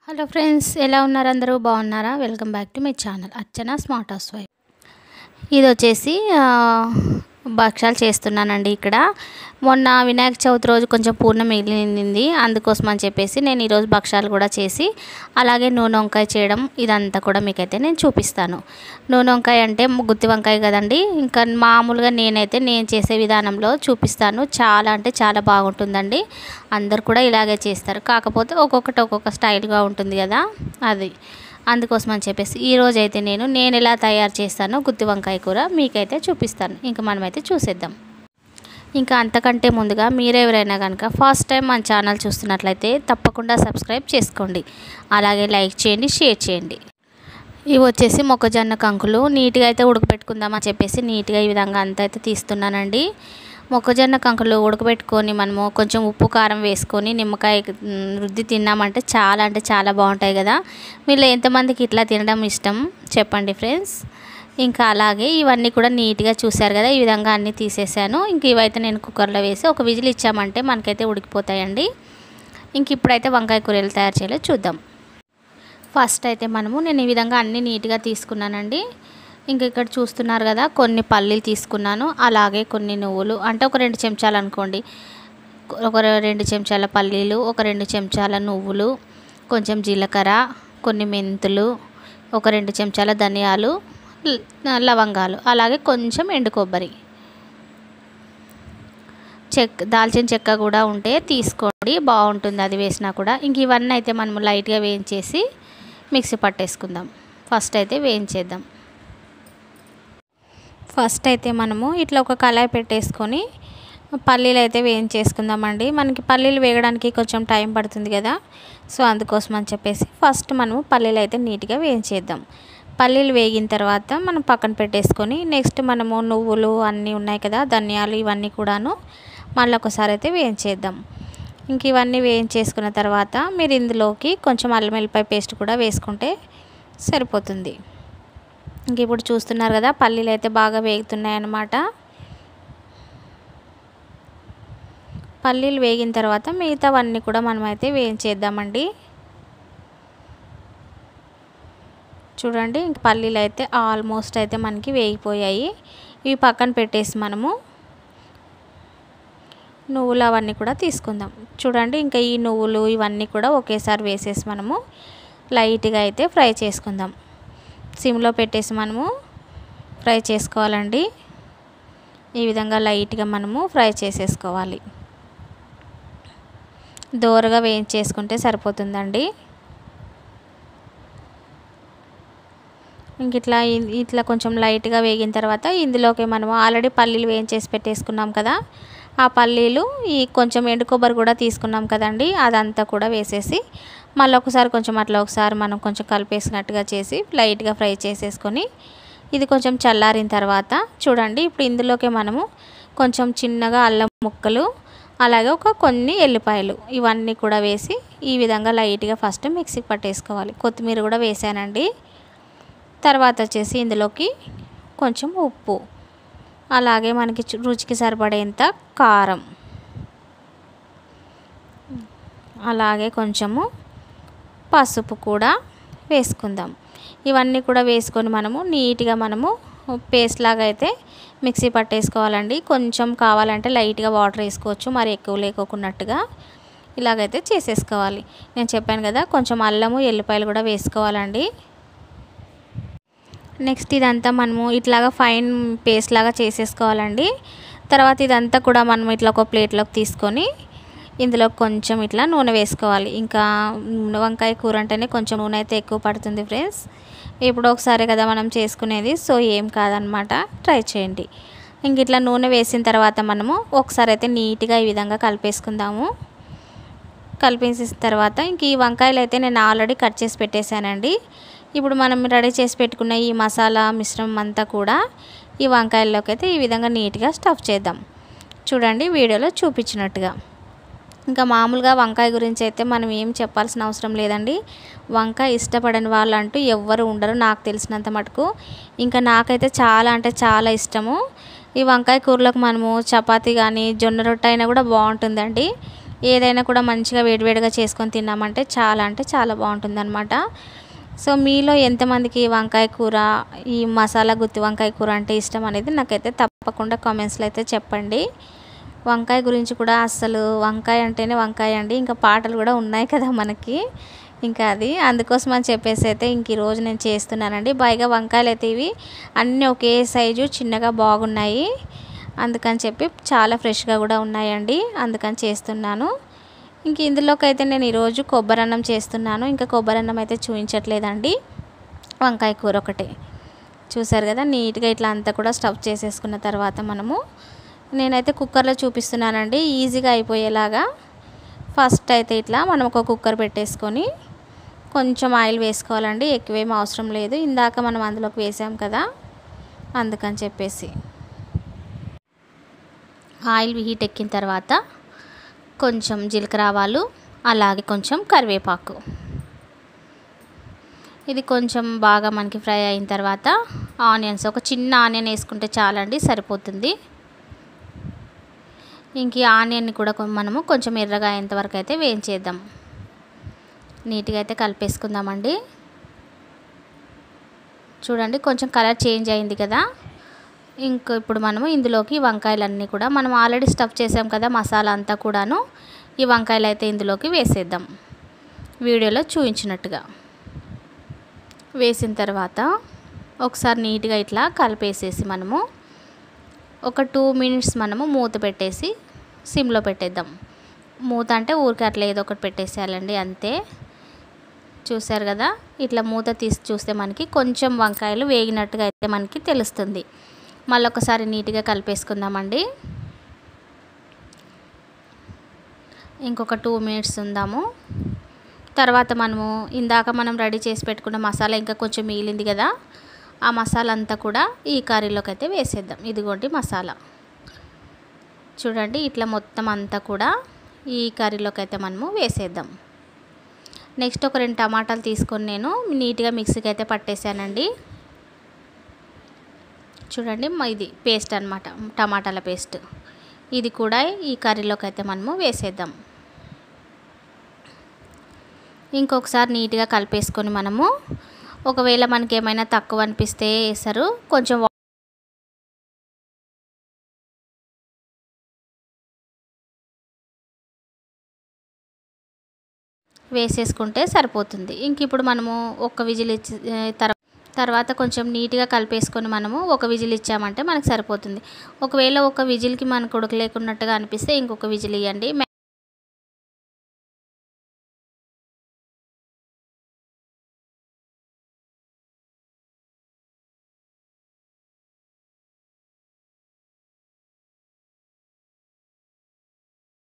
hello friends ఎలా ఉన్నారు అందరూ బాగున్నారా welcome back to my channel Archana smart housewife ఇది వచ్చేసి ఆ, భక్షాలు చేస్తున్నానండి ఇక్కడ మొన్న వినాయక చవితి రోజు కొంచెం పూర్ణ మిగిలింది అందుకోసం అని చెప్పేసి నేను ఈరోజు భక్షాలు కూడా చేసి అలాగే నూనె వంకాయ చేయడం ఇదంతా కూడా మీకైతే నేను చూపిస్తాను నూనె వంకాయ అంటే గుత్తి వంకాయ కదండి ఇంకా మామూలుగా నేనైతే నేను చేసే విధానంలో చూపిస్తాను చాలా అంటే చాలా బాగుంటుందండి అందరు కూడా ఇలాగే చేస్తారు కాకపోతే ఒక్కొక్కటి ఒక్కొక్క స్టైల్గా ఉంటుంది కదా అది అందుకోసం అని చెప్పేసి ఈ రోజు అయితే నేను నేను ఎలా తయారు చేస్తానో గుత్తి వంకాయ కూర మీకైతే చూపిస్తాను ఇంకా మనమైతే చూసేద్దాం ఇంకా అంతకంటే ముందుగా మీరెవరైనా కనుక ఫస్ట్ టైం మన ఛానల్ చూస్తున్నట్లయితే తప్పకుండా సబ్స్క్రైబ్ చేసుకోండి అలాగే లైక్ చేయండి షేర్ చేయండి ఇవి వచ్చేసి మొక్కజొన్న కంకులు నీట్గా అయితే ఉడకబెట్టుకుందామని చెప్పేసి నీట్గా ఈ విధంగా అంతా అయితే తీస్తున్నానండి మొక్కజొన్న కంకులు ఉడకబెట్టుకొని మనము కొంచెం ఉప్పు కారం వేసుకొని నిమ్మకాయ మ్, రుద్ది తిన్నామంటే చాలా అంటే చాలా బాగుంటాయి కదా మీలో ఎంతమందికి ఇట్లా తినడం ఇష్టం చెప్పండి ఫ్రెండ్స్ ఇంకా అలాగే ఇవన్నీ కూడా నీట్గా చూశారు కదా ఈ విధంగా అన్నీ తీసేసాను ఇంక ఇవైతే నేను కుక్కర్లో వేసి ఒక విజిల్ ఇచ్చామంటే మనకైతే ఉడికిపోతాయండి ఇంక ఇప్పుడైతే వంకాయ కూరలు తయారు చేయాలో చూద్దాం ఫస్ట్ అయితే మనము నేను ఈ విధంగా అన్నీ నీట్గా తీసుకున్నానండి ఇంక ఇక్కడ చూస్తున్నారు కదా కొన్ని పల్లీలు తీసుకున్నాను అలాగే కొన్ని నువ్వులు అంటే ఒక రెండు చెంచాలు అనుకోండి ఒక రెండు చెంచాల పల్లీలు ఒక రెండు చెంచాల నువ్వులు కొంచెం జీలకర్ర కొన్ని మెంతులు ఒక రెండు చెంచాల ధనియాలు ల- లవంగాలు అలాగే కొంచెం ఎండు కొబ్బరి చెక్ దాల్చిన చెక్క కూడా ఉంటే తీసుకోండి బాగుంటుంది అది వేసినా కూడా ఇంక ఇవన్నీ అయితే మనము లైట్గా వేయించేసి మిక్సీ పట్టేసుకుందాం ఫస్ట్ అయితే వేయించేద్దాం ఫస్ట్ అయితే మనము ఇట్లా ఒక కళాయి పెట్టేసుకొని పల్లీలు అయితే వేయించేసుకుందామండి మనకి పల్లీలు వేయడానికి కొంచెం టైం పడుతుంది కదా సో అందుకోసం అని చెప్పేసి ఫస్ట్ మనము పల్లీలు అయితే నీట్గా వేయించేద్దాం పల్లీలు వేగిన తర్వాత మనం పక్కన పెట్టేసుకొని నెక్స్ట్ మనము నువ్వులు అన్నీ ఉన్నాయి కదా ధనియాలు ఇవన్నీ కూడాను మళ్ళీ ఒకసారి అయితే వేయించేద్దాం ఇంక ఇవన్నీ వేయించేసుకున్న తర్వాత మీరు ఇందులోకి కొంచెం అల్లం వెల్లిపాయ పేస్ట్ కూడా వేసుకుంటే సరిపోతుంది ఇంక ఇప్పుడు చూస్తున్నారు కదా పల్లీలు అయితే బాగా వేగుతున్నాయి అన్నమాట పల్లీలు వేగిన తర్వాత మిగతావన్నీ కూడా మనమైతే వేయించేద్దామండి చూడండి ఇంక పల్లీలు అయితే ఆల్మోస్ట్ అయితే మనకి వేగిపోయాయి ఇవి పక్కన పెట్టేసి మనము నువ్వులు అవన్నీ కూడా తీసుకుందాం చూడండి ఇంకా ఈ నువ్వులు ఇవన్నీ కూడా ఒకేసారి వేసేసి మనము లైట్గా అయితే ఫ్రై చేసుకుందాం సిమ్లో పెట్టేసి మనము ఫ్రై చేసుకోవాలండి ఈ విధంగా లైట్గా మనము ఫ్రై చేసేసుకోవాలి దోరగా వేయించేసుకుంటే సరిపోతుందండి ఇంక ఇట్లా ఇ- ఇట్లా కొంచెం లైట్గా వేగిన తర్వాత ఇందులోకి మనం ఆల్రెడీ పల్లీలు వేయించేసి పెట్టేసుకున్నాం కదా ఆ పల్లీలు ఈ కొంచెం ఎండు కొబ్బరి కూడా తీసుకున్నాం కదండి అదంతా కూడా వేసేసి మళ్ళీ ఒకసారి కొంచెం అట్లా ఒకసారి మనం కొంచెం కలిపేసినట్టుగా చేసి లైట్గా ఫ్రై చేసేసుకొని ఇది కొంచెం చల్లారిన తర్వాత చూడండి ఇప్పుడు ఇందులోకి మనము కొంచెం చిన్నగా అల్లం ముక్కలు అలాగే ఒక కొన్ని ఎల్లిపాయలు ఇవన్నీ కూడా వేసి ఈ విధంగా లైట్గా ఫస్ట్ మిక్సీకి పట్టేసుకోవాలి కొత్తిమీర కూడా వేసానండి తర్వాత వచ్చేసి ఇందులోకి కొంచెం ఉప్పు అలాగే మనకి చు- రుచికి సరిపడేంత కారం అలాగే కొంచెము పసుపు కూడా వేసుకుందాం ఇవన్నీ కూడా వేసుకొని మనము నీట్గా మనము పేస్ట్ లాగా అయితే మిక్సీ పట్టేసుకోవాలండి కొంచెం కావాలంటే లైట్గా వాటర్ వేసుకోవచ్చు మరి ఎక్కువ లేకోకున్నట్టుగా ఇలాగైతే చేసేసుకోవాలి నేను చెప్పాను కదా కొంచెం అల్లము ఎల్లిపాయలు కూడా వేసుకోవాలండి నెక్స్ట్ ఇదంతా మనము ఇట్లాగా ఫైన్ పేస్ట్ లాగా చేసేసుకోవాలండి తర్వాత ఇదంతా కూడా మనం ఇట్లా ఒక ప్లేట్లోకి తీసుకొని ఇందులో కొంచెం ఇట్లా నూనె వేసుకోవాలి ఇంకా నూనె వంకాయ కూర అంటేనే కొంచెం నూనె అయితే ఎక్కువ పడుతుంది ఫ్రెండ్స్ ఇప్పుడు ఒకసారి కదా మనం చేసుకునేది సో ఏం కాదనమాట ట్రై చేయండి ఇంక ఇట్లా నూనె వేసిన తర్వాత మనము ఒకసారి అయితే నీట్గా ఈ విధంగా కలిపేసుకుందాము కలిపేసిన తర్వాత ఇంక ఈ వంకాయలు అయితే నేను ఆల్రెడీ కట్ చేసి పెట్టేశానండి ఇప్పుడు మనం రెడీ చేసి పెట్టుకున్న ఈ మసాలా మిశ్రమం అంతా కూడా ఈ వంకాయల్లోకి అయితే ఈ విధంగా నీట్గా స్టఫ్ చేద్దాం చూడండి వీడియోలో చూపించినట్టుగా ఇంకా మామూలుగా వంకాయ గురించి అయితే మనం ఏం చెప్పాల్సిన అవసరం లేదండి వంకాయ ఇష్టపడని వాళ్ళు అంటూ ఎవ్వరు ఉండరు నాకు తెలిసినంత మటుకు ఇంకా నాకైతే చాలా అంటే చాలా ఇష్టము ఈ వంకాయ కూరలోకి మనము చపాతీ కానీ జొన్న రొట్టె అయినా కూడా బాగుంటుందండి ఏదైనా కూడా మంచిగా వేడివేడిగా చేసుకొని తిన్నామంటే చాలా అంటే చాలా బాగుంటుంది సో మీలో ఎంతమందికి వంకాయ కూర ఈ మసాలా గుత్తి వంకాయ కూర అంటే ఇష్టం అనేది నాకైతే తప్పకుండా కామెంట్స్లో అయితే చెప్పండి వంకాయ గురించి కూడా అస్సలు వంకాయ అంటేనే వంకాయ అండి ఇంకా పాటలు కూడా ఉన్నాయి కదా మనకి ఇంకా అది అందుకోసం అని చెప్పేసి అయితే ఇంక ఈరోజు నేను చేస్తున్నానండి పైగా వంకాయలు అయితే ఇవి అన్నీ ఒకే సైజు చిన్నగా బాగున్నాయి అందుకని చెప్పి చాలా ఫ్రెష్గా కూడా ఉన్నాయండి అందుకని చేస్తున్నాను ఇంక ఇందులోకి అయితే నేను ఈరోజు కొబ్బరి అన్నం చేస్తున్నాను ఇంకా కొబ్బరి అన్నం అయితే చూపించట్లేదండి వంకాయ కూర ఒకటే చూసారు కదా నీట్గా ఇట్లా అంతా కూడా స్టఫ్ చేసేసుకున్న తర్వాత మనము నేనైతే కుక్కర్లో చూపిస్తున్నానండి ఈజీగా అయిపోయేలాగా ఫస్ట్ అయితే ఇట్లా మనం ఒక కుక్కర్ పెట్టేసుకొని కొంచెం ఆయిల్ వేసుకోవాలండి ఎక్కువేం అవసరం లేదు ఇందాక మనం అందులోకి వేసాం కదా అందుకని చెప్పేసి ఆయిల్ హీట్ ఎక్కిన తర్వాత కొంచెం జీలకర్ర ఆవాలు అలాగే కొంచెం కరివేపాకు ఇది కొంచెం బాగా మనకి ఫ్రై అయిన తర్వాత ఆనియన్స్ ఒక చిన్న ఆనియన్ వేసుకుంటే చాలండి సరిపోతుంది ఇంక ఈ ఆనియన్ని కూడా మనము కొంచెం ఎర్రగా అయ్యేంతవరకు అయితే వేయించేద్దాం నీట్గా అయితే కలిపేసుకుందామండి చూడండి కొంచెం కలర్ చేంజ్ అయింది కదా ఇంక ఇప్పుడు మనము ఇందులోకి వంకాయలన్నీ కూడా మనం ఆల్రెడీ స్టఫ్ చేసాం కదా మసాలా అంతా కూడాను ఈ వంకాయలు అయితే ఇందులోకి వేసేద్దాం వీడియోలో చూపించినట్టుగా వేసిన తర్వాత ఒకసారి నీట్గా ఇట్లా కలిపేసేసి మనము ఒక టూ మినిట్స్ మనము మూత పెట్టేసి సిమ్లో పెట్టేద్దాం మూత అంటే ఊరికే అట్లా ఏదో ఒకటి పెట్టేసేయాలండి అంతే చూసారు కదా ఇట్లా మూత తీసి చూస్తే మనకి కొంచెం వంకాయలు వేగినట్టుగా అయితే మనకి తెలుస్తుంది మళ్ళీ ఒకసారి నీట్గా కలిపేసుకుందామండి ఇంకొక టూ మినిట్స్ ఉందాము తర్వాత మనము ఇందాక మనం రెడీ చేసి పెట్టుకున్న మసాలా ఇంకా కొంచెం మిగిలింది కదా ఆ మసాలా అంతా కూడా ఈ కర్రీలోకి అయితే వేసేద్దాం ఇదిగోండి మసాలా చూడండి ఇట్లా మొత్తం అంతా కూడా ఈ కర్రీలోకి అయితే మనము వేసేద్దాం నెక్స్ట్ ఒక రెండు టమాటాలు తీసుకొని నేను నీట్గా మిక్సీకి అయితే పట్టేశానండి చూడండి ఇది పేస్ట్ అనమాట టమాటాల పేస్ట్ ఇది కూడా ఈ కర్రీలోకి అయితే మనము వేసేద్దాం ఇంకొకసారి నీట్గా కలిపేసుకొని మనము ఒకవేళ మనకి ఏమైనా తక్కువ అనిపిస్తే వేసారు కొంచెం వేసేసుకుంటే సరిపోతుంది ఇంక ఇప్పుడు మనము ఒక విజిల్ ఇచ్చి తర్వాత తర్వాత కొంచెం నీట్గా కలిపేసుకొని మనము ఒక విజిల్ ఇచ్చామంటే మనకు సరిపోతుంది ఒకవేళ ఒక విజిల్కి మనకు ఉడకలేకున్నట్టుగా అనిపిస్తే ఇంకొక విజిల్ ఇవ్వండి